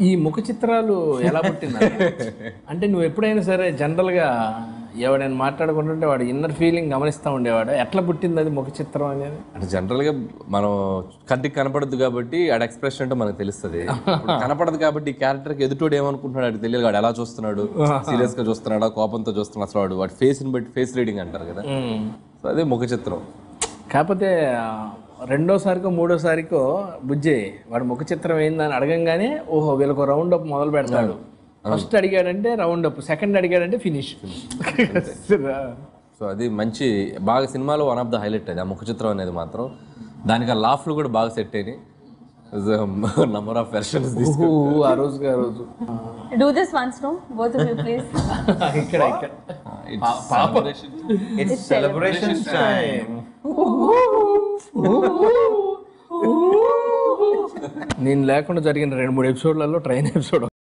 ఈ ముఖ చిత్రాలు ఎలా పుట్టిందా అంటే నువ్వు ఎప్పుడైనా సరే జనరల్గా ఎవడైనా మాట్లాడుకుంటుంటే వాడు ఇన్నర్ ఫీలింగ్ గమనిస్తూ ఉండేవాడు ఎట్లా పుట్టింది అది ముఖ చిత్రం అనేది అంటే జనరల్గా మనం కంటికి కనపడదు కాబట్టి ఆడ ఎక్స్ప్రెషన్ అంటే మనకు తెలుస్తుంది ఇప్పుడు కనపడదు కాబట్టి ఈ క్యారెక్టర్కి ఎదుటోడు ఏమనుకుంటున్నాడు అది తెలియదు వాడు ఎలా చూస్తున్నాడు సీరియస్ గా చూస్తున్నాడా కోపంతో చూస్తున్నాడు అసలు వాడు వాడి ఫేస్ ని బట్టి ఫేస్ రీడింగ్ అంటారు కదా సో అదే ముఖ చిత్రం కాకపోతే ఆ, రెండోసారికో మూడోసారికో బుజ్జే వాడు ముఖ చిత్రం ఏందని అడగంగానే ఓహో వీళ్ళకు రౌండ్ అప్ మొదలు పెడతాడు ఫస్ట్ అడిగాడంటే రౌండ్ అప్ సెకండ్ అడిగాడంటే ఫినిష్ సో అది మంచి బాగా సినిమాలో వన్ ఆఫ్ ద హైలైట్ అది ఆ ముఖ చిత్రం అనేది మాత్రం దానికి ఆ లాఫ్లు కూడా బాగా సెట్ అయినాయి నంబర్ ఆఫ్ వెర్షన్స్ తీసుకు ఆ రోజుకి ఆ రోజు Do this once, no? Both of you, please. ఇక్కడ ఇక్కడ It's celebration time. నేను లేకుండా జరిగిన రెండు మూడు ఎపిసోడ్లలో ట్రైన్ ఎపిసోడ్